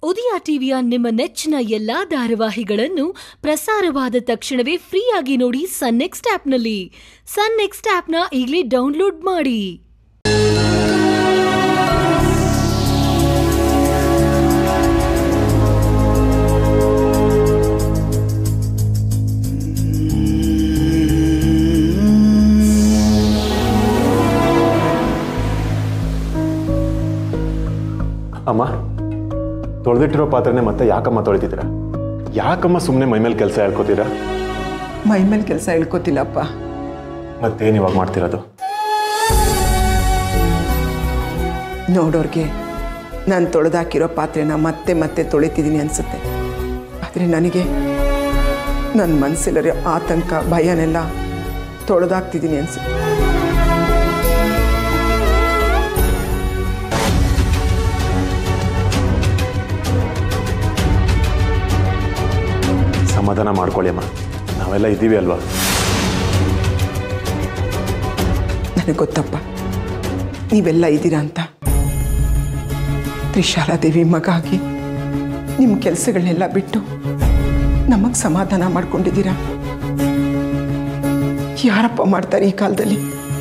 ಉದಯ ಟಿವಿಯ ನಿಮ್ಮ ನೆಚ್ಚಿನ ಎಲ್ಲಾ ಧಾರಾವಾಹಿಗಳನ್ನು ಪ್ರಸಾರವಾದ ತಕ್ಷಣವೇ ಫ್ರೀಯಾಗಿ ನೋಡಿ ಸನ್ ನೆಕ್ಸ್ಟ್ ಆಪ್ನಲ್ಲಿ ಸನ್ ನೆಕ್ಸ್ಟ್ ಆಪ್ನ ಈಗಲೇ ಡೌನ್ಲೋಡ್ ಮಾಡಿ ಅಮ್ಮ ತೊಳೆದಿಟ್ಟಿರೋ ಪಾತ್ರೆನೇ ಮತ್ತೆ ಯಾಕಮ್ಮ ತೊಳಿತಿದ್ದೀರಾ ಯಾಕಮ್ಮ ಸುಮ್ಮನೆ ಮೈಮೇಲೆ ಕೆಲಸ ಹೇಳ್ಕೊತೀರಾ ಮೈ ಮೇಲೆ ಕೆಲಸ ಹೇಳ್ಕೊತಿಲ್ಲಪ್ಪ ಮತ್ತೇನು ಇವಾಗ ಮಾಡ್ತಿರೋದು ನೋಡೋರ್ಗೆ ನಾನು ತೊಳೆದಾಕಿರೋ ಪಾತ್ರೆನ ಮತ್ತೆ ಮತ್ತೆ ತೊಳಿತಿದ್ದೀನಿ ಅನಿಸುತ್ತೆ ಆದರೆ ನನಗೆ ನನ್ನ ಮನಸ್ಸಲ್ಲಿರೋ ಆತಂಕ ಭಯನೆಲ್ಲ ತೊಳೆದಾಕ್ತಿದ್ದೀನಿ ಅನಿಸುತ್ತೆ ಸಮಾಧಾನ ಮಾಡ್ಕೊಳ್ಳಿ ಅಮ್ಮ ನಾವೆಲ್ಲ ಇದ್ದೀವಿ ಅಲ್ವಾ ನನಗೆ ಗೊತ್ತಪ್ಪ ನೀವೆಲ್ಲ ಇದ್ದೀರಾ ಅಂತ ತ್ರಿಶಾಲಾದೇವಿ ಮಗ ಆಗಿ ನಿಮ್ಮ ಕೆಲಸಗಳನ್ನೆಲ್ಲ ಬಿಟ್ಟು ನಮಗೆ ಸಮಾಧಾನ ಮಾಡ್ಕೊಂಡಿದ್ದೀರಾ ಯಾರಪ್ಪ ಮಾಡ್ತಾರೆ ಈ ಕಾಲದಲ್ಲಿ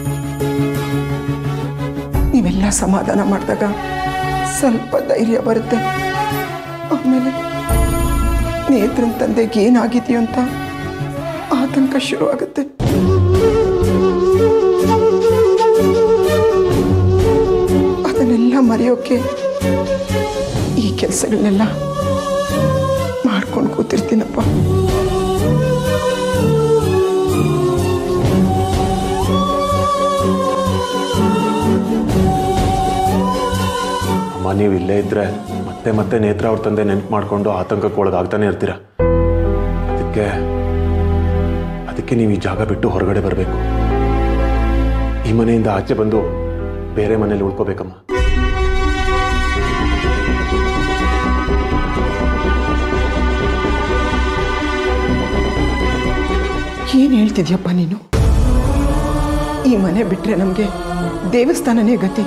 ನೀವೆಲ್ಲ ಸಮಾಧಾನ ಮಾಡಿದಾಗ ಸ್ವಲ್ಪ ಧೈರ್ಯ ಬರುತ್ತೆ ಆಮೇಲೆ ನೇತ್ರನ್ ತಂದೆಗೆ ಏನಾಗಿದೆಯೋ ಅಂತ ಆತಂಕ ಶುರುವಾಗುತ್ತೆ ಅದನ್ನೆಲ್ಲ ಮರೆಯೋಕೆ ಈ ಕೆಲಸಗಳನ್ನೆಲ್ಲ ಮಾಡ್ಕೊಂಡು ಕೂತಿರ್ತೀನಪ್ಪ ಅಮ್ಮ ನೀವು ಇಲ್ಲೇ ಇದ್ರೆ ಮತ್ತೆ ಮತ್ತೆ ನೇತ್ರ ಅವ್ರ ತಂದೆ ನೆನ್ಪು ಮಾಡ್ಕೊಂಡು ಆತಂಕಕ್ಕೆ ಒಳಗಾಗ್ತಾನೆ ಇರ್ತೀರ ಅದಕ್ಕೆ ಅದಕ್ಕೆ ನೀವು ಈ ಜಾಗ ಬಿಟ್ಟು ಹೊರಗಡೆ ಬರಬೇಕು ಈ ಮನೆಯಿಂದ ಆಚೆ ಬಂದು ಬೇರೆ ಮನೇಲಿ ಉಳ್ಕೋಬೇಕಮ್ಮ ಏನು ಹೇಳ್ತಿದ್ಯಪ್ಪ ನೀನು ಈ ಮನೆ ಬಿಟ್ರೆ ನಮಗೆ ದೇವಸ್ಥಾನನೇ ಗತಿ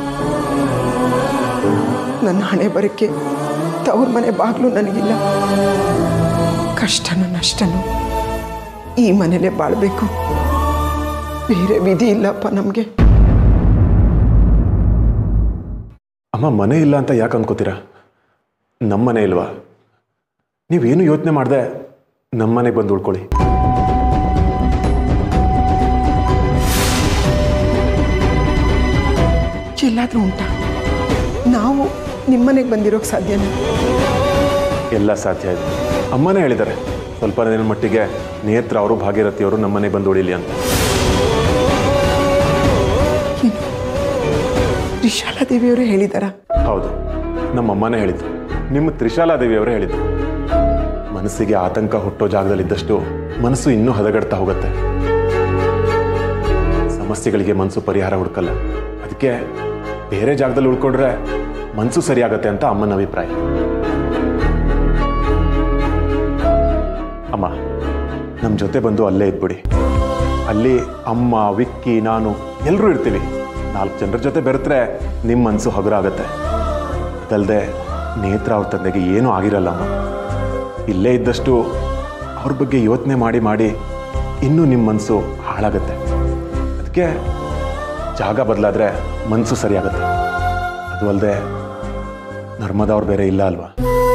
ನನ್ನ ಹಣೆ ಬರಕ್ಕೆ ತವ್ರ ಮನೆ ಬಾಗ್ಲು ನನಗಿಲ್ಲ ಕಷ್ಟನೂ ನಷ್ಟನೂ ಈ ಮನೇಲೆ ಬಾಳ್ಬೇಕು ಬೇರೆ ವಿಧಿ ಇಲ್ಲಪ್ಪ ನಮಗೆ ಅಮ್ಮ ಮನೆ ಇಲ್ಲ ಅಂತ ಯಾಕೆ ಅನ್ಕೋತೀರಾ ನಮ್ಮ ಮನೆ ಇಲ್ವಾ ನೀವೇನು ಯೋಚನೆ ಮಾಡದೆ ನಮ್ಮ ಮನೆಗೆ ಬಂದು ಉಳ್ಕೊಳ್ಳಿ ಎಲ್ಲಾದ್ರೂ ಉಂಟಾ ನಾವು ನಿಮ್ಮನೆಗೆ ಬಂದಿರೋಕ್ಕೆ ಸಾಧ್ಯನಾ ಎಲ್ಲ ಸಾಧ್ಯ ಇದೆ ಅಮ್ಮನೇ ಹೇಳಿದ್ದಾರೆ ಸ್ವಲ್ಪ ದಿನ ಮಟ್ಟಿಗೆ ನೇತ್ರ ಅವರು ಭಾಗೀರಥಿ ಅವರು ನಮ್ಮ ಮನೆಗೆ ಬಂದು ಉಳಿಲಿ ಅಂತ ಏನು ತ್ರಿಶಾಲಾದೇವಿಯವರೇ ಹೇಳಿದಾರಾ ಹೌದು ನಮ್ಮ ಅಮ್ಮನೇ ಹೇಳಿದ್ದು ನಿಮ್ಮ ತ್ರಿಶಾಲಾದೇವಿ ಅವರೇ ಹೇಳಿದ್ದು ಮನಸ್ಸಿಗೆ ಆತಂಕ ಹುಟ್ಟೋ ಜಾಗದಲ್ಲಿದ್ದಷ್ಟು ಮನಸ್ಸು ಇನ್ನೂ ಹದಗೆಡ್ತಾ ಹೋಗುತ್ತೆ ಸಮಸ್ಯೆಗಳಿಗೆ ಮನಸ್ಸು ಪರಿಹಾರ ಹುಡುಕಲ್ಲ ಅದಕ್ಕೆ ಬೇರೆ ಜಾಗದಲ್ಲಿ ಉಳ್ಕೊಂಡ್ರೆ ಮನಸ್ಸು ಸರಿಯಾಗತ್ತೆ ಅಂತ ಅಮ್ಮನ ಅಭಿಪ್ರಾಯ ಅಮ್ಮ ನಮ್ಮ ಜೊತೆ ಬಂದು ಅಲ್ಲೇ ಇದ್ಬಿಡಿ ಅಲ್ಲಿ ಅಮ್ಮ ವಿಕ್ಕಿ ನಾನು ಎಲ್ಲರೂ ಇರ್ತೀವಿ ನಾಲ್ಕು ಜನರ ಜೊತೆ ಬೆರೆತ್ರೆ ನಿಮ್ಮ ಮನಸ್ಸು ಹಗುರ ಆಗತ್ತೆ ಅದಲ್ಲದೆ ನೇತ್ರ ಅವ್ರ ತಂದೆಗೆ ಏನೂ ಆಗಿರಲ್ಲ ಅಮ್ಮ ಇಲ್ಲೇ ಇದ್ದಷ್ಟು ಅವ್ರ ಬಗ್ಗೆ ಯೋಚನೆ ಮಾಡಿ ಮಾಡಿ ಇನ್ನೂ ನಿಮ್ಮ ಮನಸ್ಸು ಹಾಳಾಗತ್ತೆ ಅದಕ್ಕೆ ಜಾಗ ಬದಲಾದ್ರೆ ಮನಸ್ಸು ಸರಿಯಾಗತ್ತೆ ಅದು ಅಲ್ಲದೆ ನರ್ಮದಾ ಅವ್ರು ಬೇರೆ ಇಲ್ಲ ಅಲ್ವಾ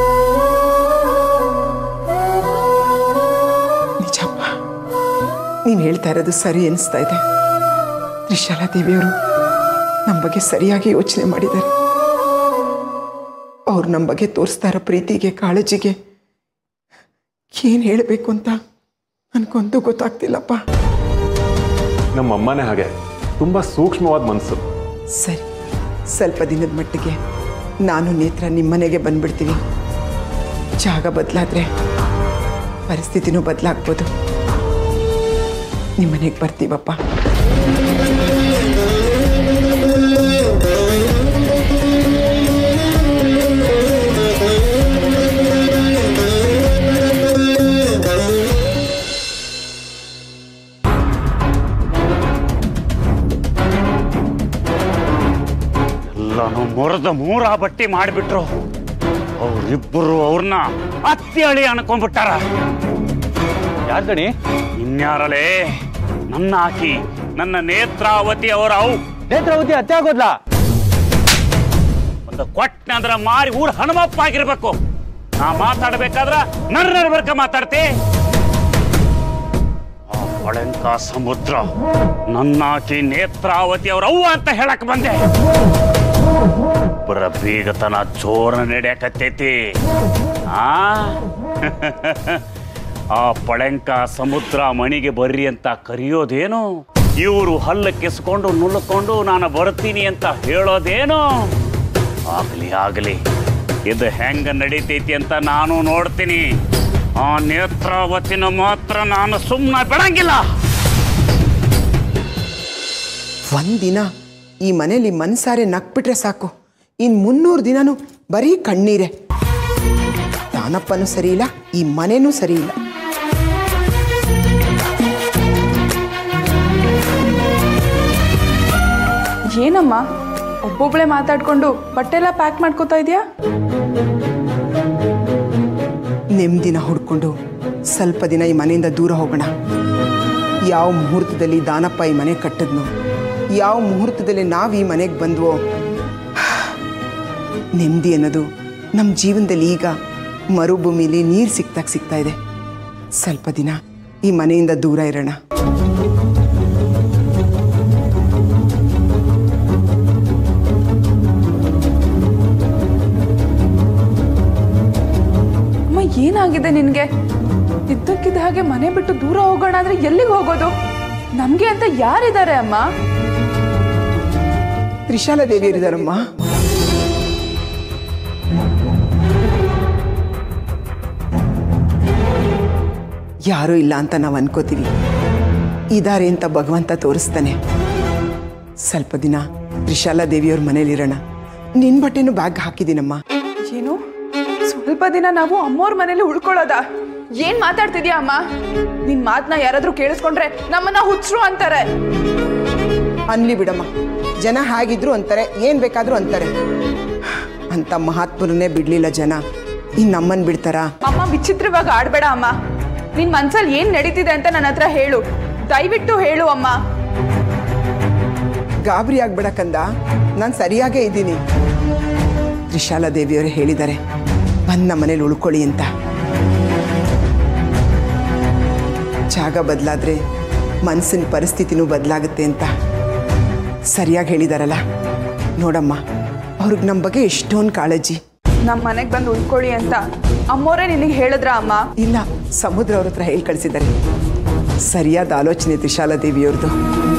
ನಿಜಪ್ಪ ನೀನು ಹೇಳ್ತಾ ಇರೋದು ಸರಿ ಅನಿಸ್ತಾ ಇದೆ ತ್ರಿಶಾಲಾ ದೇವಿಯವರು ನಮ್ಮ ಬಗ್ಗೆ ಸರಿಯಾಗಿ ಯೋಚನೆ ಮಾಡಿದ್ದಾರೆ ಅವ್ರು ನಮ್ಮ ಬಗ್ಗೆ ತೋರಿಸ್ತಾ ಇರೋ ಪ್ರೀತಿಗೆ ಕಾಳಜಿಗೆ ಏನು ಹೇಳಬೇಕು ಅಂತ ನನಗಂತೂ ಗೊತ್ತಾಗ್ತಿಲ್ಲಪ್ಪ ನಮ್ಮ ಅಮ್ಮನೇ ಹಾಗೆ ತುಂಬ ಸೂಕ್ಷ್ಮವಾದ ಮನಸ್ಸು ಸರಿ ಸ್ವಲ್ಪ ದಿನದ ಮಟ್ಟಿಗೆ ನಾನು ನೇತ್ರ ನಿಮ್ಮನೆಗೆ ಬಂದ್ಬಿಡ್ತೀವಿ ಜಾಗ ಬದಲಾದ್ರೆ ಪರಿಸ್ಥಿತಿನೂ ಬದಲಾಗ್ಬೋದು ನಿಮ್ಮನೆಗೆ ಬರ್ತೀವಪ್ಪ ಎಲ್ಲಾನು ಮುರಿದ ಮೂರ ಬಟ್ಟಿ ಮಾಡಿಬಿಟ್ರು ಅವ್ರು ಇಬ್ಬರು ಅವ್ರನ್ನ ಅತ್ತಿ ಅನ್ಕೊಂಡ್ಬಿಟ್ಟಾರ ಯಾರ್ ಗಣಿ ಇನ್ಯಾರಲೇ ನನ್ನ ಆಕಿ ನನ್ನ ನೇತ್ರಾವತಿ ಅವರ ಅವು ನೇತ್ರಾವತಿ ಅತ್ತೆ ಆಗೋದ್ಲ ಒಂದು ಕೊಟ್ಟನೆ ಅಂದ್ರ ಮಾರಿ ಊರ್ ಹನುಮಪ್ಪ ಆಗಿರ್ಬೇಕು ನಾ ಮಾತಾಡ್ಬೇಕಾದ್ರ ನರ್ ನಡ್ಬರ್ಕ ಮಾತಾಡ್ತಿ ಆ ಹೊಳೆಂಕ ಸಮುದ್ರ ನನ್ನಾಕಿ ನೇತ್ರಾವತಿ ಅವ್ರ ಅವ್ವ ಅಂತ ಹೇಳಕ್ ಬಂದೆ ಒಬ್ಬರ ಬೀಗತನ ಜೋರ ನಡೆಯಕತ್ತೈತಿ ಆ ಆ ಪಳೆಂಕ ಸಮುದ್ರ ಮಣಿಗೆ ಬರ್ರಿ ಅಂತ ಕರೆಯೋದೇನು ಇವರು ಹಲ್ಲ ಕಿಸ್ಕೊಂಡು ನುಳ್ಕೊಂಡು ನಾನು ಬರ್ತೀನಿ ಅಂತ ಹೇಳೋದೇನು ಆಗ್ಲಿ ಆಗ್ಲಿ ಇದು ಹೆಂಗ ನಡೀತೈತಿ ಅಂತ ನಾನು ನೋಡ್ತೀನಿ ಆ ನೇತ್ರಾವತಿನ ಮಾತ್ರ ನಾನು ಸುಮ್ಮನೆ ಬಿಡಂಗಿಲ್ಲ ಒಂದಿನ ಈ ಮನೇಲಿ ಮನ್ಸಾರೆ ನಕ್ಬಿಟ್ರೆ ಸಾಕು ಇನ್ ಮುನ್ನೂರು ದಿನನೂ ಬರೀ ಕಣ್ಣೀರೆ ದಾನಪ್ಪನೂ ಸರಿ ಇಲ್ಲ ಈ ಮನೆನೂ ಸರಿ ಇಲ್ಲ ಏನಮ್ಮ ಒಬ್ಬೊಬ್ಳೆ ಮಾತಾಡ್ಕೊಂಡು ಬಟ್ಟೆಲ್ಲ ಪ್ಯಾಕ್ ಮಾಡ್ಕೋತಾ ಇದೆಯಾ ನೆಮ್ಮದಿನ ಹುಡ್ಕೊಂಡು ಸ್ವಲ್ಪ ದಿನ ಈ ಮನೆಯಿಂದ ದೂರ ಹೋಗೋಣ ಯಾವ ಮುಹೂರ್ತದಲ್ಲಿ ದಾನಪ್ಪ ಈ ಮನೆ ಕಟ್ಟಿದ್ನು ಯಾವ ಮುಹೂರ್ತದಲ್ಲಿ ನಾವು ಈ ಮನೆಗೆ ಬಂದ್ವೋ ನೆಮ್ಮದಿ ಅನ್ನೋದು ನಮ್ಮ ಜೀವನದಲ್ಲಿ ಈಗ ಮರುಭೂಮಿಲಿ ನೀರು ಸಿಕ್ತಾಗ ಸಿಗ್ತಾ ಇದೆ ಸ್ವಲ್ಪ ದಿನ ಈ ಮನೆಯಿಂದ ದೂರ ಇರೋಣ ಅಮ್ಮ ಏನಾಗಿದೆ ನಿನ್ಗೆ ಇದ್ದಕ್ಕಿದ್ದ ಹಾಗೆ ಮನೆ ಬಿಟ್ಟು ದೂರ ಹೋಗೋಣ ಅಂದ್ರೆ ಎಲ್ಲಿಗೆ ಹೋಗೋದು ನಮ್ಗೆ ಅಂತ ಯಾರಿದ್ದಾರೆ ಅಮ್ಮ ತ್ರಿಶಾಲ ದೇವಿಯರಿದಾರಮ್ಮ ಯಾರೂ ಇಲ್ಲ ಅಂತ ನಾವು ಅನ್ಕೋತೀವಿ ಇದಾರೆ ಅಂತ ಭಗವಂತ ತೋರಿಸ್ತಾನೆ ಸ್ವಲ್ಪ ದಿನ ತ್ರಿಶಾಲಾ ದೇವಿಯವ್ರ ಮನೇಲಿರೋಣ ನಿನ್ ಬಟ್ಟೆನೂ ಬ್ಯಾಗ್ ಹಾಕಿದ್ದೀನಮ್ಮ ಏನು ಸ್ವಲ್ಪ ದಿನ ನಾವು ಅಮ್ಮೋರ್ ಮನೇಲಿ ಉಳ್ಕೊಳ್ಳೋದ ಏನ್ ಮಾತಾಡ್ತಿದ್ಯಾ ಅಮ್ಮ ನಿನ್ ಮಾತನ್ನ ಯಾರಾದ್ರೂ ಕೇಳಿಸ್ಕೊಂಡ್ರೆ ನಮ್ಮನ್ನ ಹುಚ್ಚರು ಅಂತಾರೆ ಅನ್ಲಿ ಬಿಡಮ್ಮ ಜನ ಹಾಗಿದ್ರು ಅಂತಾರೆ ಏನ್ ಬೇಕಾದ್ರೂ ಅಂತಾರೆ ಅಂತ ಮಹಾತ್ಮರನ್ನೇ ಬಿಡ್ಲಿಲ್ಲ ಜನ ಇನ್ ನಮ್ಮನ್ ಬಿಡ್ತಾರಾ ಅಮ್ಮ ವಿಚಿತ್ರವಾಗಿ ಆಡ್ಬೇಡ ಅಮ್ಮ ನಿನ್ ಮನ್ಸಲ್ಲಿ ಏನ್ ನಡೀತಿದೆ ಅಂತ ನನ್ನ ಹತ್ರ ಹೇಳು ದಯವಿಟ್ಟು ಹೇಳು ಅಮ್ಮ ಗಾಬರಿ ಆಗ್ಬೇಡ ಕಂದ ನಾನು ಸರಿಯಾಗೇ ಇದ್ದೀನಿ ತ್ರಿಶಾಲಾ ದೇವಿಯವರು ಹೇಳಿದ್ದಾರೆ ಬಂದ್ ನಮ್ಮ ಮನೇಲಿ ಉಳ್ಕೊಳ್ಳಿ ಅಂತ ಜಾಗ ಬದಲಾದ್ರೆ ಮನಸ್ಸಿನ ಪರಿಸ್ಥಿತಿನೂ ಬದಲಾಗುತ್ತೆ ಅಂತ ಸರಿಯಾಗಿ ಹೇಳಿದಾರಲ್ಲ ನೋಡಮ್ಮ ಅವ್ರಿಗೆ ನಮ್ಮ ಬಗ್ಗೆ ಎಷ್ಟೊಂದು ಕಾಳಜಿ ನಮ್ಮ ಮನೆಗೆ ಬಂದು ಉಳ್ಕೊಳ್ಳಿ ಅಂತ ಅಮ್ಮೋರೇ ನಿನಗೆ ಹೇಳಿದ್ರ ಅಮ್ಮ ಇಲ್ಲ ಸಮುದ್ರ ಅವ್ರ ಹತ್ರ ಹೇಳಿ ಕಳಿಸಿದ್ದಾರೆ ಸರಿಯಾದ ಆಲೋಚನೆ ತ್ರಿಶಾಲಾ ದೇವಿಯವ್ರದ್ದು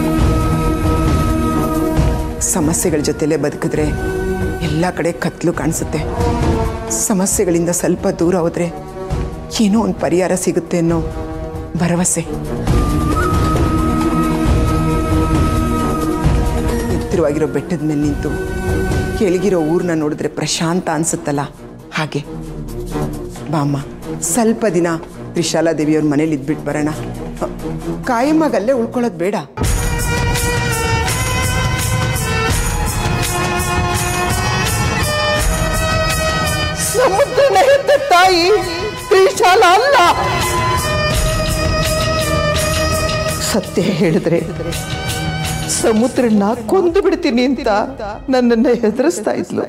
ಸಮಸ್ಯೆಗಳ ಜೊತೆಲೇ ಬದುಕಿದ್ರೆ ಎಲ್ಲ ಕಡೆ ಕತ್ಲು ಕಾಣಿಸುತ್ತೆ ಸಮಸ್ಯೆಗಳಿಂದ ಸ್ವಲ್ಪ ದೂರ ಹೋದ್ರೆ ಏನೋ ಒಂದು ಪರಿಹಾರ ಸಿಗುತ್ತೆ ಅನ್ನೋ ಭರವಸೆ ಎತ್ತರವಾಗಿರೋ ಬೆಟ್ಟದ ಮೇಲೆ ನಿಂತು ಕೆಳಗಿರೋ ಊರನ್ನ ನೋಡಿದ್ರೆ ಪ್ರಶಾಂತ ಅನ್ಸುತ್ತಲ್ಲ ಹಾಗೆ ಬಾಮ್ಮ ಸ್ವಲ್ಪ ದಿನ ತ್ರಿಶಾಲಾ ದೇವಿಯವ್ರ ಮನೇಲಿ ಇದ್ಬಿಟ್ಟು ಬರೋಣ ಕಾಯಮ್ಮಾಗ ಅಲ್ಲೇ ಉಳ್ಕೊಳ್ಳೋದು ಬೇಡ ಸಮುದ್ರನ ಹೆತ್ತ ತಾಯಿ ತ್ರಿಶಾಲ ಅಲ್ಲ ಸತ್ಯ ಹೇಳಿದ್ರೆ ಸಮುದ್ರನ ಕೊಂದು ಬಿಡ್ತೀನಿ ಅಂತ ನನ್ನನ್ನು ಹೆದರಿಸ್ತಾ ಇದ್ಲು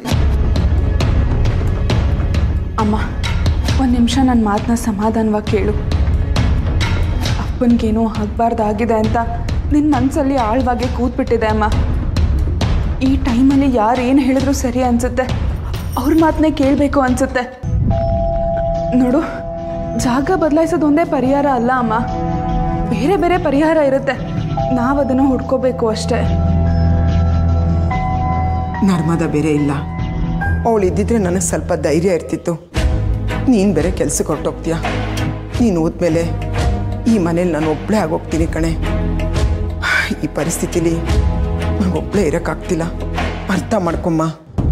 ಅಮ್ಮ ಒಂದು ನಿಮಿಷ ನನ್ನ ಮಾತನ್ನ ಸಮಾಧಾನವಾಗಿ ಕೇಳು ಅಪ್ಪನಿಗೇನೋ ಆಗಬಾರ್ದಾಗಿದೆ ಅಂತ ನಿನ್ನ ಮನಸ್ಸಲ್ಲಿ ಆಳವಾಗಿ ಕೂತ್ಬಿಟ್ಟಿದೆ ಅಮ್ಮ ಈ ಟೈಮಲ್ಲಿ ಯಾರು ಏನು ಹೇಳಿದ್ರು ಸರಿ ಅನ್ಸುತ್ತೆ ಅವ್ರ ಮಾತನ್ನೇ ಕೇಳಬೇಕು ಅನ್ಸುತ್ತೆ ನೋಡು ಜಾಗ ಬದಲಾಯಿಸೋದು ಒಂದೇ ಪರಿಹಾರ ಅಲ್ಲ ಅಮ್ಮ ಬೇರೆ ಬೇರೆ ಪರಿಹಾರ ಇರುತ್ತೆ ನಾವು ಅದನ್ನು ಹುಡ್ಕೋಬೇಕು ಅಷ್ಟೇ ನರ್ಮದ ಬೇರೆ ಇಲ್ಲ ಅವಳು ಇದ್ದಿದ್ರೆ ನನಗೆ ಸ್ವಲ್ಪ ಧೈರ್ಯ ಇರ್ತಿತ್ತು ನೀನು ಬೇರೆ ಕೆಲ್ಸಕ್ಕೆ ಹೊರಟೋಗ್ತೀಯ ನೀನು ಹೋದ್ಮೇಲೆ ಈ ಮನೇಲಿ ನಾನು ಒಬ್ಬಳೇ ಆಗೋಗ್ತೀನಿ ಕಣೆ ಈ ಪರಿಸ್ಥಿತಿಲಿ ನಂಗೆ ಒಬ್ಬಳೇ ಇರೋಕ್ಕಾಗ್ತಿಲ್ಲ ಅರ್ಥ ಮಾಡ್ಕೊಮ್ಮ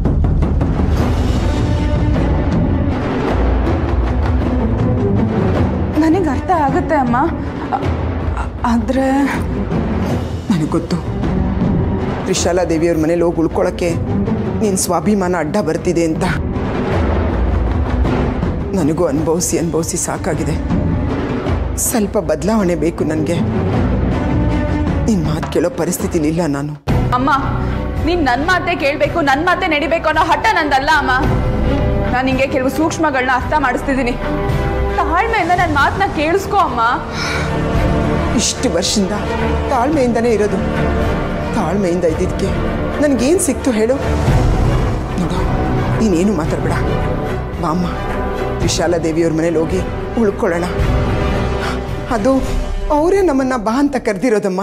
ನನಗೆ ಅರ್ಥ ಆಗುತ್ತೆ ಅಮ್ಮ ಅ- ಅ- ಆದ್ರೆ ನನಗೆ ಗೊತ್ತು ತ್ರಿಶಾಲಾ ದೇವಿಯವ್ರ ಮನೇಲಿ ಹೋಗಿ ಉಳ್ಕೊಳ್ಳೋಕ್ಕೆ ನಿನ್ನ ಸ್ವಾಭಿಮಾನ ಅಡ್ಡ ಬರ್ತಿದೆ ಅಂತ ನನಗೂ ಅನುಭವಿಸಿ ಅನುಭವಿಸಿ ಸಾಕಾಗಿದೆ ಸ್ವಲ್ಪ ಬದಲಾವಣೆ ಬೇಕು ನನಗೆ ನಿನ್ನ ಮಾತು ಕೇಳೋ ಪರಿಸ್ಥಿತಿಲಿ ಇಲ್ಲ ನಾನು ಅಮ್ಮ ನೀನ್ ನನ್ನ ಮಾತೇ ಕೇಳಬೇಕು ನನ್ನ ಮಾತೇ ನಡಿಬೇಕು ಅನ್ನೋ ಹಠ ನಂದಲ್ಲ ಅಮ್ಮ ನಾನು ನಿಂಗೆ ಕೆಲವು ಸೂಕ್ಷ್ಮಗಳನ್ನ ಅರ್ಥ ಮಾಡಿಸ್ತಿದ್ದೀನಿ ತಾಳ್ಮೆಯಿಂದ ನನ್ನ ಮಾತನ್ನ ಕೇಳಿಸ್ಕೊ ಅಮ್ಮ ಇಷ್ಟು ವರ್ಷದಿಂದ ತಾಳ್ಮೆಯಿಂದನೇ ಇರೋದು ತಾಳ್ಮೆಯಿಂದ ಇದ್ದಿದ್ದಕ್ಕೆ ನನಗೇನು ಸಿಕ್ತು ಹೇಳು ನೋಡು ನೀನೇನು ಮಾತಾಡ್ಬೇಡ ಬಾಮ್ಮ ವಿಶಾಲ ದೇವಿಯವ್ರ ಮನೇಲಿ ಹೋಗಿ ಉಳ್ಕೊಳ್ಳೋಣ ಅದು ಅವರೇ ನಮ್ಮನ್ನ ಬಾ ಅಂತ ಕರೆದಿರೋದಮ್ಮ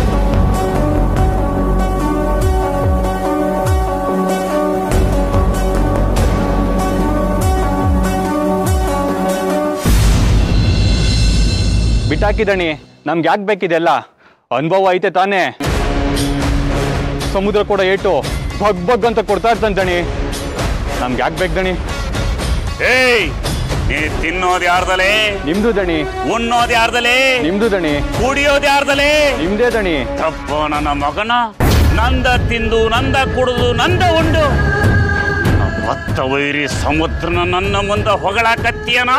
ಬಿಟ್ಟಾಕಿದಣಿ ನಮ್ಗೆ ಯಾಕೆ ಬೇಕಿದೆಲ್ಲ ಅನುಭವ ಐತೆ ತಾನೇ ಸಮುದ್ರ ಕೂಡ ಏಟು ಬಗ್ ಬಗ್ ಅಂತ ಕೊಡ್ತಾ ಇರ್ತಾನೆ ದಣಿ ನಮ್ಗೆ ಯಾಕೆ ಬೇಕು ದಣಿ ಏಯ್ ನೀ ತಿನ್ನೋದು ಯಾರ್ದಲೇ ನಿಮ್ದು ದಣಿ ಉಣ್ಣೋದು ಯಾರ್ದಲೇ ನಿಮ್ದು ದಣಿ ಕುಡಿಯೋದು ಯಾರ್ದಲೇ ನಿಮ್ದೇ ದಣಿ ತಪ್ಪ ನನ್ನ ಮಗನ ನಂದ ತಿಂದು ನಂದ ಕುಡಿದು ನಂದ ಉಂಡು ಭತ್ತ ವೈರಿ ಸಮುದ್ರನ ನನ್ನ ಮುಂದೆ ಹೊಗಳಾಕತ್ತೀಯನ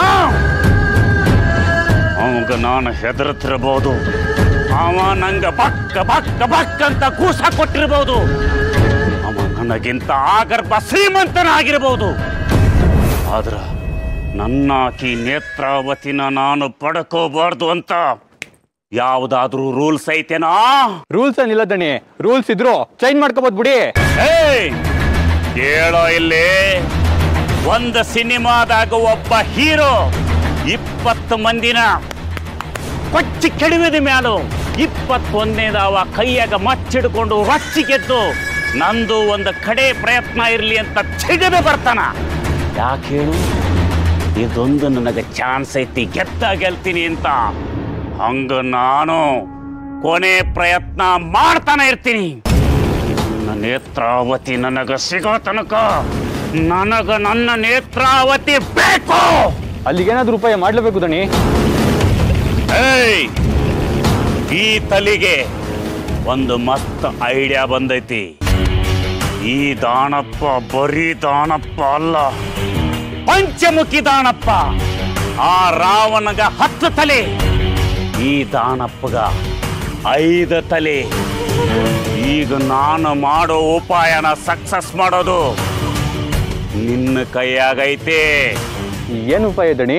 ಅವಾಗ ನಾನು ಹೆದರ್ತಿರ್ಬೋದು ಅವ ನಂಗ ಬಕ್ಕ ಬಕ್ಕ ಬಕ್ಕ ಅಂತ ಕೂಸ ಕೊಟ್ಟಿರ್ಬೋದು ಅವ ನನಗಿಂತ ಆಗರ್ಭ ಶ್ರೀಮಂತನಾಗಿರ್ಬೋದು ಆದ್ರ ನನ್ನಾಕಿ ನೇತ್ರಾವತಿನ ನಾನು ಪಡ್ಕೋಬಾರ್ದು ಅಂತ ಯಾವುದಾದ್ರೂ ರೂಲ್ಸ್ ಐತೆನಾ ರೂಲ್ಸ್ ಏನಿಲ್ಲ ದಣಿ ರೂಲ್ಸ್ ಇದ್ರು ಚೇಂಜ್ ಮಾಡ್ಕೋಬೋದು ಬಿಡಿ ಏಯ್ ಕೇಳೋ ಇಲ್ಲಿ ಒಂದು ಸಿನಿಮಾದಾಗ ಒಬ್ಬ ಹೀರೋ ಇಪ್ಪತ್ತು ಮಂದಿನ ಕೊಚ್ಚಿ ಕೆಡವಿದ ಮ್ಯಾಲು ಇಪ್ಪತ್ತೊಂದನೇದವ ಕೈಯಾಗ ಮಚ್ಚಿಡ್ಕೊಂಡು ರಚ್ಚಿ ಗೆದ್ದು ನಂದು ಒಂದು ಕಡೆ ಪ್ರಯತ್ನ ಇರಲಿ ಅಂತ ಸಿಗದೆ ಬರ್ತಾನ ಯಾಕೆ ಹೇಳು ಇದೊಂದು ನನಗೆ ಚಾನ್ಸ್ ಐತಿ ಗೆದ್ದ ಗೆಲ್ತೀನಿ ಅಂತ ಹಂಗ ನಾನು ಕೊನೆ ಪ್ರಯತ್ನ ಮಾಡ್ತಾನೆ ಇರ್ತೀನಿ ನನ್ನ ನೇತ್ರಾವತಿ ನನಗ ಸಿಗೋ ತನಕ ನನಗ ನನ್ನ ನೇತ್ರಾವತಿ ಬೇಕು ಅಲ್ಲಿಗೇನಾದ್ರೂ ಉಪಾಯ ಮಾಡ್ಲೇಬೇಕು ದಣಿ ಏಯ್ ಈ ತಲಿಗೆ ಒಂದು ಮಸ್ತ್ ಐಡಿಯಾ ಬಂದೈತಿ ಈ ದಾನಪ್ಪ ಬರೀ ದಾನಪ್ಪ ಅಲ್ಲ ಪಂಚಮುಖಿ ದಾನಪ್ಪ ಆ ರಾವಣಗ ಹತ್ತು ತಲೆ ಈ ದಾನಪ್ಪಗ ಐದು ತಲೆ ಈಗ ನಾನು ಮಾಡೋ ಉಪಾಯನ ಸಕ್ಸಸ್ ಮಾಡೋದು ನಿನ್ನ ಕೈಯಾಗೈತೆ ಏನು ಉಪಾಯ ದಣಿ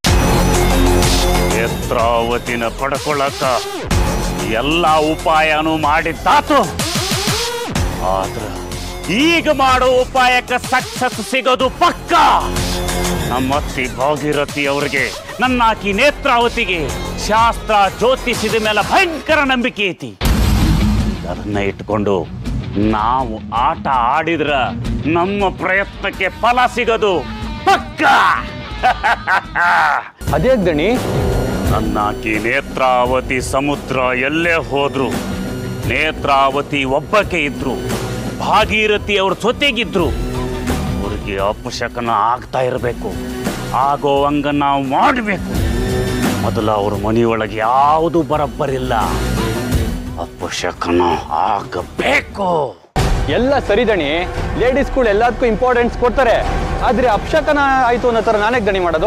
ನೇತ್ರಾವತಿನ ಪಡ್ಕೊಳ್ಳಕ ಎಲ್ಲ ಉಪಾಯನೂ ಮಾಡಿದ್ದಾತು ಆದ್ರ ಈಗ ಮಾಡೋ ಉಪಾಯಕ್ಕೆ ಸಕ್ಸಸ್ ಸಿಗೋದು ಪಕ್ಕ ನಮ್ಮತ್ತಿ ಭಾಗೀರಥಿ ಅವ್ರಿಗೆ ನನ್ನಾಕಿ ನೇತ್ರಾವತಿಗೆ ಶಾಸ್ತ್ರ ಜ್ಯೋತಿಷದ ಮೇಲೆ ಭಯಂಕರ ನಂಬಿಕೆ ಐತಿ ಅದನ್ನ ಇಟ್ಕೊಂಡು ನಾವು ಆಟ ಆಡಿದ್ರ ನಮ್ಮ ಪ್ರಯತ್ನಕ್ಕೆ ಫಲ ಸಿಗೋದು ಪಕ್ಕ ಅದೇ ದಣಿ ನನ್ನಾಕಿ ನೇತ್ರಾವತಿ ಸಮುದ್ರ ಎಲ್ಲೇ ಹೋದ್ರು ನೇತ್ರಾವತಿ ಒಬ್ಬಕ್ಕೆ ಇದ್ರು ಭಾಗೀರಥಿ ಅವ್ರ ಜೊತೆಗಿದ್ರು ಅವ್ರಿಗೆ ಅಪಶಕನ ಆಗ್ತಾ ಇರಬೇಕು ಆಗೋ ಹಂಗ ನಾವು ಮಾಡಬೇಕು ಮೊದಲ ಅವ್ರ ಮನೆಯೊಳಗೆ ಯಾವುದು ಬರಬ್ಬರಿಲ್ಲ ಅಪಶಕನ ಆಗಬೇಕು ಎಲ್ಲ ಸರಿ ದಣಿ ಲೇಡೀಸ್ಗಳು ಎಲ್ಲದಕ್ಕೂ ಇಂಪಾರ್ಟೆನ್ಸ್ ಕೊಡ್ತಾರೆ ಆದ್ರೆ ಅಪ್ಶಕನ ಆಯ್ತು ಅನ್ನೋ ಥರ ನಾನೇ ದಣಿ ಮಾಡೋದು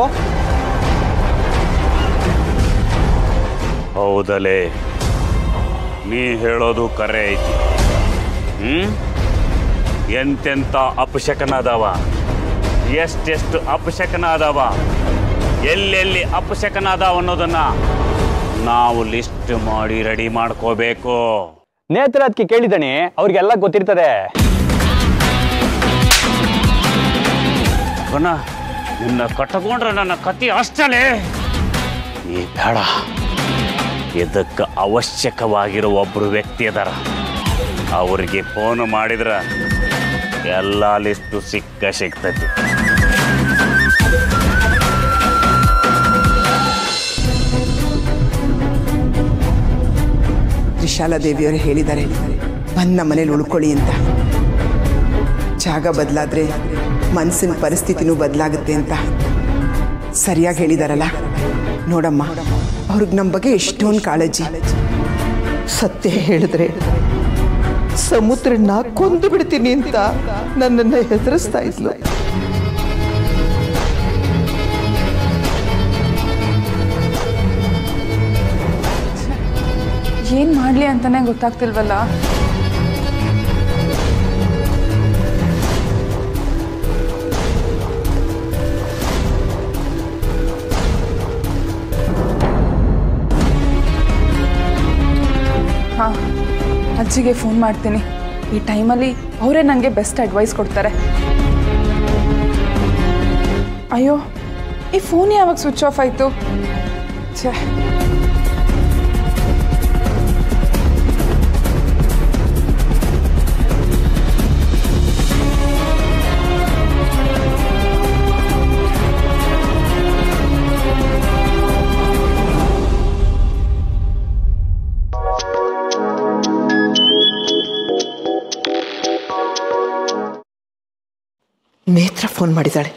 ಹೌದಲೇ ನೀ ಹೇಳೋದು ಕರೆ ಐತಿ ಹ್ಮ್ ಎಂತೆಂತ ಅಪಶಕನ ಅದಾವ ಎಷ್ಟೆಷ್ಟು ಅಪಶಕನ ಅದಾವ ಎಲ್ಲೆಲ್ಲಿ ಅಪಶಕನ ಅದಾವ ಅನ್ನೋದನ್ನ ನಾವು ಲಿಸ್ಟ್ ಮಾಡಿ ರೆಡಿ ಮಾಡ್ಕೋಬೇಕು ನೇತ್ರ ಅದಕ್ಕೆ ಕೇಳಿದಣಿ ಅವ್ರಿಗೆಲ್ಲ ಗೊತ್ತಿರ್ತದೆ ಗುಣ ನಿನ್ನ ಕಟ್ಟಕೊಂಡ್ರೆ ನನ್ನ ಕತಿ ಅಷ್ಟಲೇ ನೀ ಬೇಡ ಇದಕ್ಕೆ ಅವಶ್ಯಕವಾಗಿರೋ ಒಬ್ಬರು ವ್ಯಕ್ತಿ ಅದಾರ ಅವ್ರಿಗೆ ಫೋನ್ ಮಾಡಿದ್ರ ಎಲ್ಲ ಲಿಸ್ಟು ಸಿಕ್ಕ ಸಿಗ್ತೈತಿ ತ್ರಿಶಾಲ ದೇವಿಯವರು ಹೇಳಿದ್ದಾರೆ ಬಂದ ಮನೇಲಿ ಉಳ್ಕೊಳ್ಳಿ ಅಂತ ಜಾಗ ಬದಲಾದ್ರೆ ಮನಸ್ಸಿನ ಪರಿಸ್ಥಿತಿನೂ ಬದಲಾಗುತ್ತೆ ಅಂತ ಸರಿಯಾಗಿ ಹೇಳಿದಾರಲ್ಲ ನೋಡಮ್ಮ ಅವ್ರಿಗೆ ನಮ್ಮ ಬಗ್ಗೆ ಎಷ್ಟೊಂದು ಕಾಳಜಿ ಸತ್ಯ ಹೇಳಿದ್ರೆ ಸಮುದ್ರನ ಕೊಂದು ಬಿಡ್ತೀನಿ ಅಂತ ನನ್ನನ್ನು ಹೆದರಿಸ್ತಾ ಇದ್ಲು ಏನು ಮಾಡಲಿ ಅಂತಲೇ ಗೊತ್ತಾಗ್ತಿಲ್ವಲ್ಲ ಹಾಂ ಅಜ್ಜಿಗೆ ಫೋನ್ ಮಾಡ್ತೀನಿ ಈ ಟೈಮಲ್ಲಿ ಅವರೇ ನನಗೆ ಬೆಸ್ಟ್ ಅಡ್ವೈಸ್ ಕೊಡ್ತಾರೆ ಅಯ್ಯೋ ಈ ಫೋನ್ ಯಾವಾಗ ಸ್ವಿಚ್ ಆಫ್ ಆಯಿತು ಛೇ ನೇತ್ರ ಫೋನ್ ಮಾಡಿದ್ದಾಳೆ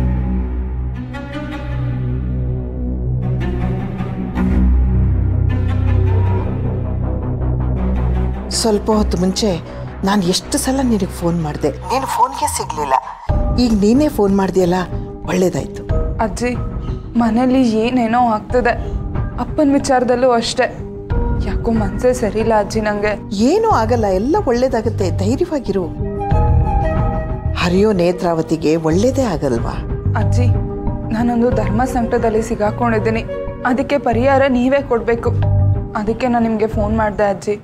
ಸ್ವಲ್ಪ ಹೊತ್ತು ಮುಂಚೆ ನಾನು ಎಷ್ಟು ಸಲ ನಿನಗೆ ಫೋನ್ ಮಾಡಿದೆ ನೀನು ಫೋನ್ಗೆ ಸಿಗಲಿಲ್ಲ ಈಗ ನೀನೇ ಫೋನ್ ಮಾಡಿದೆಯಲ್ಲ ಒಳ್ಳೇದಾಯ್ತು ಅಜ್ಜಿ ಮನೇಲಿ ಏನೇನೋ ಆಗ್ತದೆ ಅಪ್ಪನ ವಿಚಾರದಲ್ಲೂ ಅಷ್ಟೇ ಯಾಕೋ ಮನಸ್ಸೇ ಸರಿಯಿಲ್ಲ ಅಜ್ಜಿ ನನಗೆ ಏನೂ ಆಗಲ್ಲ ಎಲ್ಲ ಒಳ್ಳೇದಾಗುತ್ತೆ ಧೈರ್ಯವಾಗಿರು ಹರಿಯೋ ನೇತ್ರಾವತಿಗೆ ಒಳ್ಳೇದೇ ಆಗಲ್ವಾ ಅಜ್ಜಿ ನಾನೊಂದು ಧರ್ಮ ಸಂಕಟದಲ್ಲಿ ಸಿಗಾಕೊಂಡಿದ್ದೀನಿ ಅದಕ್ಕೆ ಪರಿಹಾರ ನೀವೇ ಕೊಡಬೇಕು ಅದಕ್ಕೆ ನಾನು ನಿಮಗೆ ಫೋನ್ ಮಾಡಿದೆ ಅಜ್ಜಿ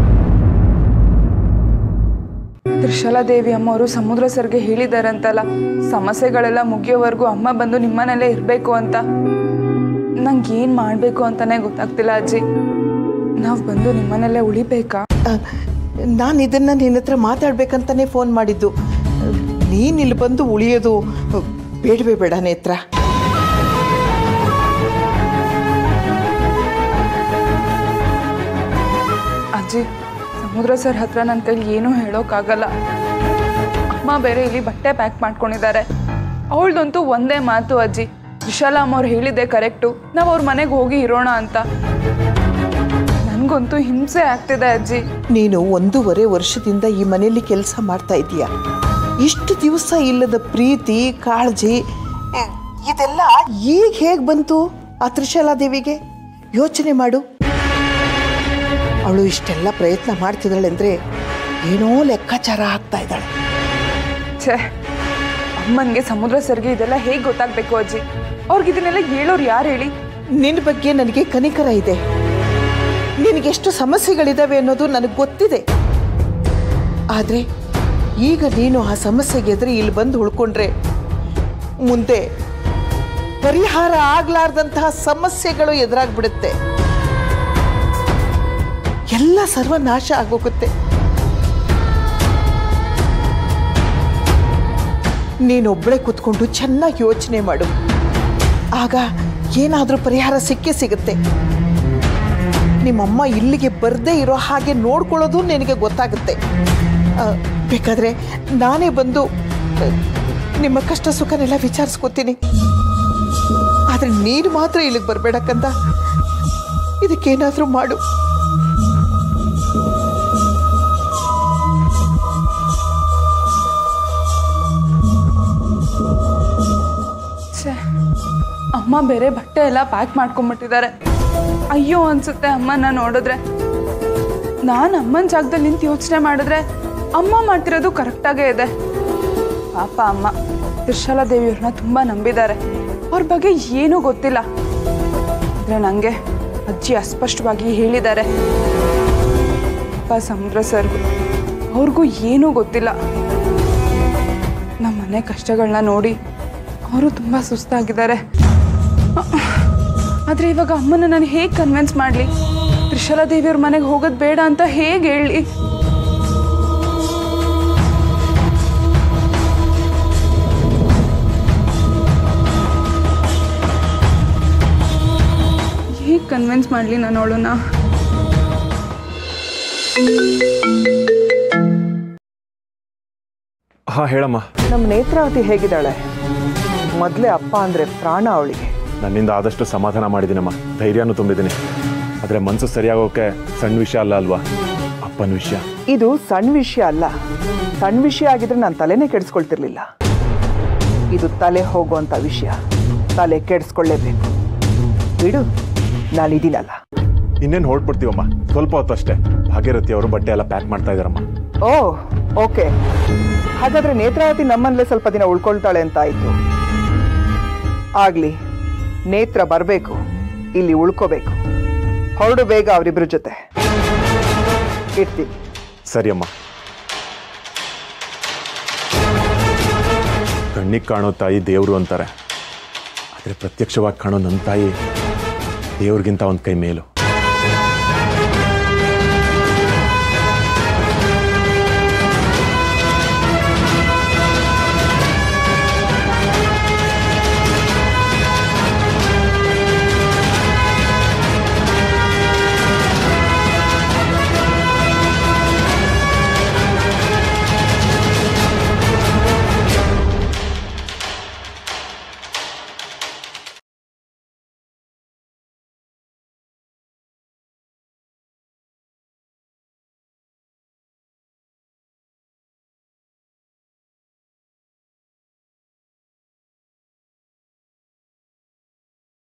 ತ್ರಿಶಾಲಾ ದೇವಿ ಅಮ್ಮ ಅವರು ಸಮುದ್ರ ಸರ್ಗೆ ಹೇಳಿದಾರಂತಲ್ಲ ಸಮಸ್ಯೆಗಳೆಲ್ಲ ಮುಗಿಯೋವರೆಗೂ ಅಮ್ಮ ಬಂದು ನಿಮ್ಮನೇಲೇ ಇರಬೇಕು ಅಂತ ನಂಗೆ ಏನು ಮಾಡಬೇಕು ಅಂತಲೇ ಗೊತ್ತಾಗ್ತಿಲ್ಲ ಅಜ್ಜಿ ನಾವು ಬಂದು ನಿಮ್ಮನೇಲೇ ಉಳಿಬೇಕಾ ನಾನು ಇದನ್ನು ನಿನ್ನ ಹತ್ರ ಮಾತಾಡ್ಬೇಕಂತಾನೆ ಫೋನ್ ಮಾಡಿದ್ದು ನೀನು ಇಲ್ಲಿ ಬಂದು ಉಳಿಯೋದು ಬೇಡವೇ ಬೇಡ ನೇತ್ರ ಅಜ್ಜಿ ಸಮುದ್ರ ಸರ್ ಹತ್ರ ನನ್ನ ಕೈಲಿ ಏನೂ ಹೇಳೋಕ್ಕಾಗಲ್ಲ ಅಮ್ಮ ಬೇರೆ ಇಲ್ಲಿ ಬಟ್ಟೆ ಪ್ಯಾಕ್ ಮಾಡ್ಕೊಂಡಿದ್ದಾರೆ ಅವಳ್ದಂತೂ ಒಂದೇ ಮಾತು ಅಜ್ಜಿ ವಿಶಾಲ ಅಮ್ಮ ಅವ್ರು ಹೇಳಿದ್ದೆ ಕರೆಕ್ಟು ನಾವು ಅವ್ರ ಮನೆಗೆ ಹೋಗಿ ಇರೋಣ ಅಂತ ನನಗಂತೂ ಹಿಂಸೆ ಆಗ್ತಿದೆ ಅಜ್ಜಿ ನೀನು ಒಂದೂವರೆ ವರ್ಷದಿಂದ ಈ ಮನೆಯಲ್ಲಿ ಕೆಲಸ ಮಾಡ್ತಾ ಇದೀಯ ಇಷ್ಟು ದಿವಸ ಇಲ್ಲದ ಪ್ರೀತಿ ಕಾಳಜಿ ಎ, ಇದೆಲ್ಲ ಈಗ ಹೇಗೆ ಬಂತು ಆ ತ್ರಿಶಾಲಾ ದೇವಿಗೆ ಯೋಚನೆ ಮಾಡು ಅವಳು ಇಷ್ಟೆಲ್ಲ ಪ್ರಯತ್ನ ಮಾಡ್ತಿದ್ದಾಳೆ ಅಂದರೆ ಏನೋ ಲೆಕ್ಕಾಚಾರ ಆಗ್ತಾ ಇದ್ದಾಳೆ ಛೇ ಅಮ್ಮನಿಗೆ ಸಮುದ್ರ ಸರ್ಗೆ ಇದೆಲ್ಲ ಹೇಗೆ ಗೊತ್ತಾಗಬೇಕು ಅಜ್ಜಿ ಅವ್ರಿಗೆ ಇದನ್ನೆಲ್ಲ ಹೇಳೋರು ಯಾರು ಹೇಳಿ ನಿನ್ನ ಬಗ್ಗೆ ನನಗೆ ಕನಿಕರ ಇದೆ ನಿನಗೆಷ್ಟು ಸಮಸ್ಯೆಗಳಿದಾವೆ ಅನ್ನೋದು ನನಗೆ ಗೊತ್ತಿದೆ ಆದರೆ ಈಗ ನೀನು ಆ ಸಮಸ್ಯೆಗೆ ಎದುರು ಇಲ್ಲಿ ಬಂದು ಉಳ್ಕೊಂಡ್ರೆ ಮುಂದೆ ಪರಿಹಾರ ಆಗ್ಲಾರ್ದಂತಹ ಸಮಸ್ಯೆಗಳು ಎದುರಾಗ್ಬಿಡುತ್ತೆ ಎಲ್ಲ ಸರ್ವನಾಶ ಆಗೋಗುತ್ತೆ ನೀನೊಬ್ಬಳೇ ಕೂತ್ಕೊಂಡು ಚೆನ್ನಾಗಿ ಯೋಚನೆ ಮಾಡು ಆಗ ಏನಾದರೂ ಪರಿಹಾರ ಸಿಕ್ಕೇ ಸಿಗುತ್ತೆ ನಿಮ್ಮಮ್ಮ ಇಲ್ಲಿಗೆ ಬರದೇ ಇರೋ ಹಾಗೆ ನೋಡ್ಕೊಳ್ಳೋದು ನಿನಗೆ ಗೊತ್ತಾಗುತ್ತೆ ಆ, ಬೇಕಾದ್ರೆ ನಾನೇ ಬಂದು ಆ, ನಿಮ್ಮ ಕಷ್ಟ ಸುಖನೆಲ್ಲ ವಿಚಾರಿಸ್ಕೊತೀನಿ ಆದರೆ ನೀನು ಮಾತ್ರ ಇಲ್ಲಿಗೆ ಬರಬೇಡಕ್ಕಂತ ಇದಕ್ಕೇನಾದರೂ ಮಾಡು ಛೇ ಅಮ್ಮ ಬೇರೆ ಬಟ್ಟೆ ಎಲ್ಲ ಪ್ಯಾಕ್ ಮಾಡ್ಕೊಂಬಿಟ್ಟಿದ್ದಾರೆ ಅಯ್ಯೋ ಅನ್ಸುತ್ತೆ ಅಮ್ಮನ ನೋಡಿದ್ರೆ ನಾನು ಅಮ್ಮನ ಜಾಗದಲ್ಲಿ ನಿಂತು ಯೋಚನೆ ಮಾಡಿದ್ರೆ ಅಮ್ಮ ಮಾಡ್ತಿರೋದು ಕರೆಕ್ಟಾಗೇ ಇದೆ ಪಾಪ ಅಮ್ಮ ತ್ರಿಶಾಲಾ ದೇವಿಯವ್ರನ್ನ ತುಂಬ ನಂಬಿದ್ದಾರೆ ಅವ್ರ ಬಗ್ಗೆ ಏನೂ ಗೊತ್ತಿಲ್ಲ ಆದರೆ ನನಗೆ ಅಜ್ಜಿ ಅಸ್ಪಷ್ಟವಾಗಿ ಹೇಳಿದ್ದಾರೆ ಅಪ್ಪ ಸಮುದ್ರ ಸರ್ಗೂ ಅವ್ರಿಗೂ ಏನೂ ಗೊತ್ತಿಲ್ಲ ನಮ್ಮ ಮನೆ ಕಷ್ಟಗಳನ್ನ ನೋಡಿ ಅವರು ತುಂಬ ಸುಸ್ತಾಗಿದ್ದಾರೆ ಆದರೆ ಇವಾಗ ಅಮ್ಮನ ನಾನು ಹೇಗೆ ಕನ್ವಿನ್ಸ್ ಮಾಡಲಿ ತ್ರಿಶಾಲಾ ದೇವಿಯವ್ರ ಮನೆಗೆ ಹೋಗೋದು ಬೇಡ ಅಂತ ಹೇಗೆ ಹೇಳಿ ಹೇಗೆ ಕನ್ವಿನ್ಸ್ ಮಾಡಲಿ ನಾನು ಅವಳನ್ನ ಹಾಂ ಹೇಳಮ್ಮ ನಮ್ಮ ನೇತ್ರಾವತಿ ಹೇಗಿದ್ದಾಳೆ ಮೊದಲೇ ಅಪ್ಪ ಅಂದರೆ ಪ್ರಾಣ ಅವಳಿಗೆ ನನ್ನಿಂದ ಆದಷ್ಟು ಸಮಾಧಾನ ಮಾಡಿದ್ದೀನಮ್ಮ ಧೈರ್ಯನೂ ತುಂಬಿದ್ದೀನಿ ಆದರೆ ಮನಸ್ಸು ಸರಿಯಾಗೋಕೆ ಸಣ್ಣ ವಿಷಯ ಅಲ್ಲ ಅಲ್ವಾ ಅಪ್ಪನ ವಿಷಯ ಇದು ಸಣ್ಣ ವಿಷಯ ಅಲ್ಲ ಸಣ್ಣ ವಿಷಯ ಆಗಿದ್ರೆ ನಾನು ತಲೆನೇ ಕೆಡಿಸ್ಕೊಳ್ತಿರ್ಲಿಲ್ಲ ಇದು ತಲೆ ಹೋಗುವಂಥ ವಿಷಯ ತಲೆ ಕೆಡಿಸ್ಕೊಳ್ಳೇಬೇಕು ಬಿಡು ನಾನಿದ್ದೀನಲ್ಲ ಇನ್ನೇನು ಹೊರಟ್ಬಿಡ್ತೀವಮ್ಮ ಸ್ವಲ್ಪ ಹೊತ್ತು ಅಷ್ಟೇ ಭಾಗ್ಯರಥಿ ಅವರು ಬಟ್ಟೆ ಎಲ್ಲ ಪ್ಯಾಕ್ ಮಾಡ್ತಾ ಇದಾರಮ್ಮ ಓ ಓಕೆ ಹಾಗಾದ್ರೆ ನೇತ್ರಾವತಿ ನಮ್ಮಲ್ಲೇ ಸ್ವಲ್ಪ ದಿನ ಉಳ್ಕೊಳ್ತಾಳೆ ಅಂತ ಆಯ್ತು ಆಗ್ಲಿ ನೇತ್ರ ಬರಬೇಕು ಇಲ್ಲಿ ಉಳ್ಕೋಬೇಕು ಹೊರಡು ಬೇಗ ಅವರಿಬ್ಬರ ಜೊತೆ ಇರ್ತೀನಿ ಸರಿ ಅಮ್ಮ ಕಣ್ಣಿಗೆ ಕಾಣೋ ತಾಯಿ ದೇವರು ಅಂತಾರೆ ಆದರೆ ಪ್ರತ್ಯಕ್ಷವಾಗಿ ಕಾಣೋ ನನ್ನ ತಾಯಿ ದೇವ್ರಿಗಿಂತ ಒಂದು ಕೈ ಮೇಲು